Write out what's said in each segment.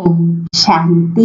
ఓం శాంతి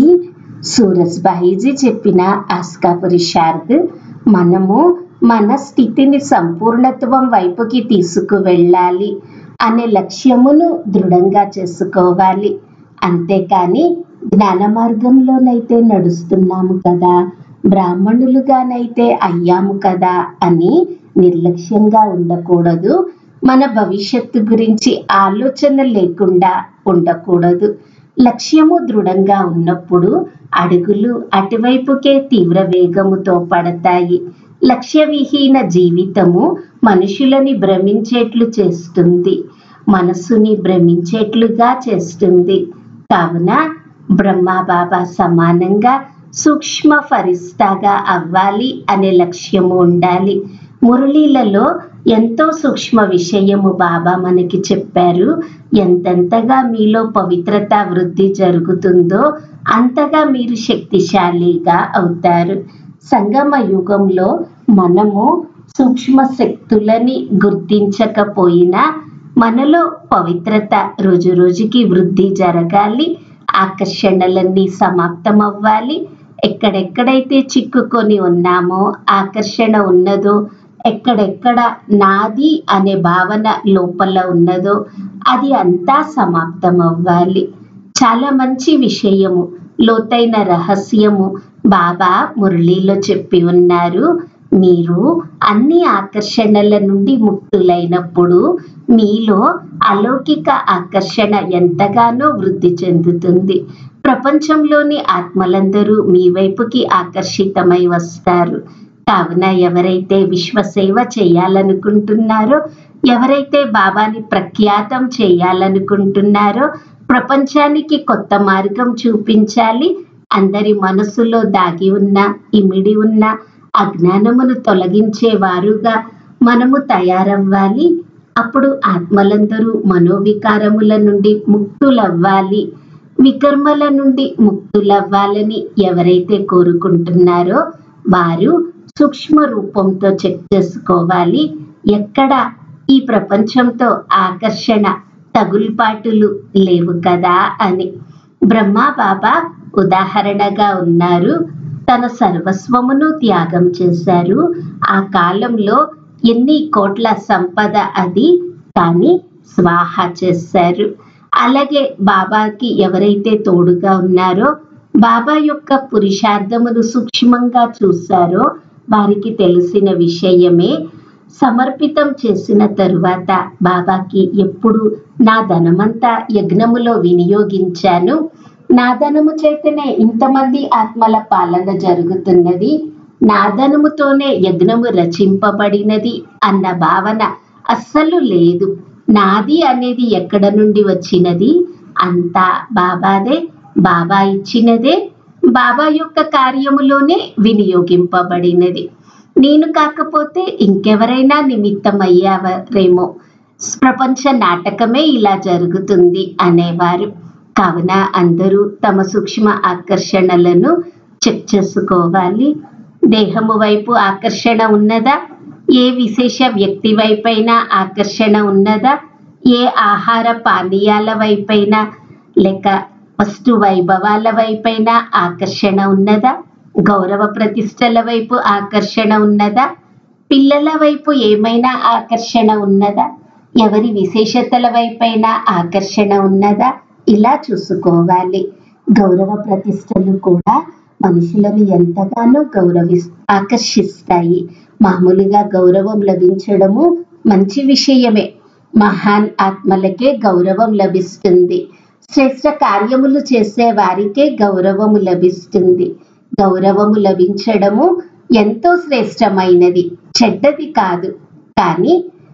సూరజ్బాయిజీ చెప్పిన ఆస్కా పురుషార్థ్ మనము మన స్థితిని సంపూర్ణత్వం వైపుకి తీసుకువెళ్ళాలి అనే లక్ష్యమును దృఢంగా చేసుకోవాలి అంతేకాని జ్ఞాన మార్గంలోనైతే నడుస్తున్నాము కదా బ్రాహ్మణులుగానైతే అయ్యాము కదా అని నిర్లక్ష్యంగా ఉండకూడదు మన భవిష్యత్తు గురించి ఆలోచన లేకుండా ఉండకూడదు లక్ష్యము దృఢంగా ఉన్నప్పుడు అడుగులు అటువైపుకే తీవ్ర వేగముతో పడతాయి లక్ష్యవిహీన జీవితము మనుషులని భ్రమించేట్లు చేస్తుంది మనస్సుని భ్రమించేట్లుగా చేస్తుంది కావున బ్రహ్మా బాబా సమానంగా సూక్ష్మ ఫరిస్తాగా అవ్వాలి అనే లక్ష్యము ఉండాలి మురళీలలో ఎంతో సూక్ష్మ విషయము బాబా మనకి చెప్పారు ఎంతెంతగా మీలో పవిత్రత వృద్ధి జరుగుతుందో అంతగా మీరు శక్తిశాలిగా అవుతారు సంగమ యుగంలో మనము సూక్ష్మ శక్తులని గుర్తించకపోయినా మనలో పవిత్రత రోజు రోజుకి వృద్ధి జరగాలి ఆకర్షణలన్నీ సమాప్తం అవ్వాలి ఎక్కడెక్కడైతే చిక్కుకొని ఉన్నామో ఆకర్షణ ఉన్నదో ఎక్కడెక్కడ నాది అనే భావన లోపల ఉన్నదో అది అంతా సమాప్తం అవ్వాలి చాలా మంచి విషయము లోతైన రహస్యము బాబా మురళీలో చెప్పి ఉన్నారు మీరు అన్ని ఆకర్షణల నుండి ముక్తులైనప్పుడు మీలో అలౌకిక ఆకర్షణ ఎంతగానో వృద్ధి చెందుతుంది ప్రపంచంలోని ఆత్మలందరూ మీ వైపుకి ఆకర్షితమై వస్తారు కావున ఎవరైతే విశ్వసేవ చేయాలనుకుంటున్నారో ఎవరైతే బాబాని ప్రఖ్యాతం చేయాలనుకుంటున్నారో ప్రపంచానికి కొత్త మార్గం చూపించాలి అందరి మనసులో దాగి ఉన్న ఇమిడి ఉన్న అజ్ఞానమును తొలగించే వారుగా మనము తయారవ్వాలి అప్పుడు ఆత్మలందరూ మనోవికారముల నుండి ముక్తులవ్వాలి వికర్మల నుండి ముక్తులవ్వాలని ఎవరైతే కోరుకుంటున్నారో వారు సూక్ష్మ రూపంతో చెక్ చేసుకోవాలి ఎక్కడ ఈ ప్రపంచంతో ఆకర్షణ తగుల్పాటులు లేవు కదా అని బ్రహ్మ బాబా ఉదాహరణగా ఉన్నారు తన సర్వస్వమును త్యాగం చేశారు ఆ కాలంలో ఎన్ని కోట్ల సంపద అది కానీ స్వాహ చేశారు అలాగే బాబాకి ఎవరైతే తోడుగా ఉన్నారో బాబా యొక్క పురుషార్థమును సూక్ష్మంగా చూశారో వారికి తెలిసిన విషయమే సమర్పితం చేసిన తరువాత బాబాకి ఎప్పుడు నా ధనమంతా యజ్ఞములో వినియోగించాను నా ధనము చేతనే ఇంతమంది ఆత్మల పాలన జరుగుతున్నది నా ధనముతోనే యజ్ఞము రచింపబడినది అన్న భావన అస్సలు లేదు నాది అనేది ఎక్కడ నుండి వచ్చినది అంతా బాబాదే బాబా ఇచ్చినదే బాబా యొక్క కార్యములోనే వినియోగింపబడినది నేను కాకపోతే ఇంకెవరైనా నిమిత్తమయ్యావరేమో ప్రపంచ నాటకమే ఇలా జరుగుతుంది అనేవారు కావున అందరూ తమ సూక్ష్మ ఆకర్షణలను చెక్ చేసుకోవాలి దేహము వైపు ఆకర్షణ ఉన్నదా ఏ విశేష వ్యక్తి వైపైనా ఆకర్షణ ఉన్నదా ఏ ఆహార పానీయాల వైపైనా లేక వస్తు వైభవాల వైపైనా ఆకర్షణ ఉన్నదా గౌరవ ప్రతిష్టల వైపు ఆకర్షణ ఉన్నదా పిల్లల వైపు ఏమైనా ఆకర్షణ ఉన్నదా ఎవరి విశేషతల వైపైనా ఆకర్షణ ఉన్నదా ఇలా చూసుకోవాలి గౌరవ ప్రతిష్టలు కూడా మనుషులను ఎంతగానో గౌరవి ఆకర్షిస్తాయి మామూలుగా గౌరవం లభించడము మంచి విషయమే మహాన్ ఆత్మలకే గౌరవం లభిస్తుంది శ్రేష్ట కార్యములు చేసే వారికే గౌరవము లభిస్తుంది గౌరవము లభించడము ఎంతో శ్రేష్టమైనది చెడ్డది కాదు కానీ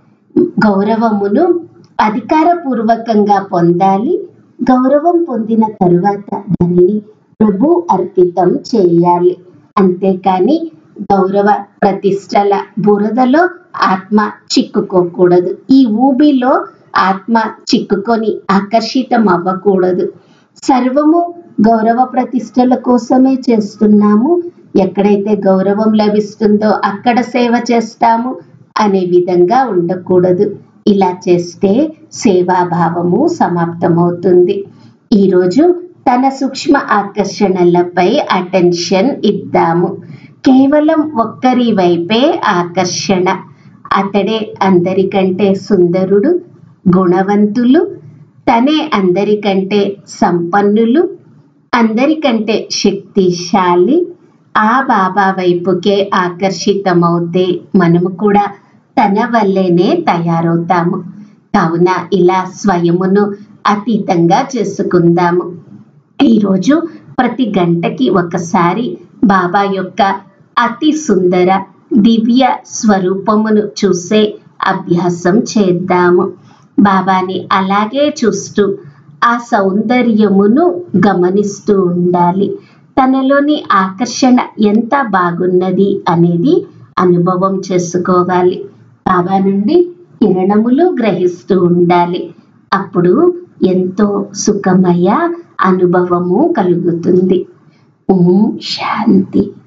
గౌరవమును అధికారపూర్వకంగా పొందాలి గౌరవం పొందిన తరువాత దానిని ప్రభు అర్పితం చేయాలి అంతేకాని గౌరవ ప్రతిష్టల బురదలో ఆత్మ చిక్కుకోకూడదు ఈ ఊబిలో ఆత్మ చిక్కుకొని ఆకర్షితం అవ్వకూడదు సర్వము గౌరవ ప్రతిష్టల కోసమే చేస్తున్నాము ఎక్కడైతే గౌరవం లభిస్తుందో అక్కడ సేవ చేస్తాము అనే విధంగా ఉండకూడదు ఇలా చేస్తే సేవాభావము సమాప్తమవుతుంది ఈరోజు తన సూక్ష్మ ఆకర్షణలపై అటెన్షన్ ఇద్దాము కేవలం ఒక్కరి వైపే ఆకర్షణ అతడే అందరికంటే సుందరుడు గుణవంతులు తనే అందరికంటే సంపన్నులు అందరికంటే శక్తిశాలి ఆ బాబా వైపుకే ఆకర్షితమవుతే మనము కూడా తన వల్లేనే తయారవుతాము కావున ఇలా స్వయమును అతీతంగా చేసుకుందాము ఈరోజు ప్రతి గంటకి ఒకసారి బాబా యొక్క అతి సుందర దివ్య స్వరూపమును చూసే అభ్యాసం చేద్దాము బాబాని అలాగే చూస్తూ ఆ సౌందర్యమును గమనిస్తూ ఉండాలి తనలోని ఆకర్షణ ఎంత బాగున్నది అనేది అనుభవం చేసుకోవాలి బాబా నుండి కిరణములు గ్రహిస్తూ ఉండాలి అప్పుడు ఎంతో సుఖమయ అనుభవము కలుగుతుంది ఓం శాంతి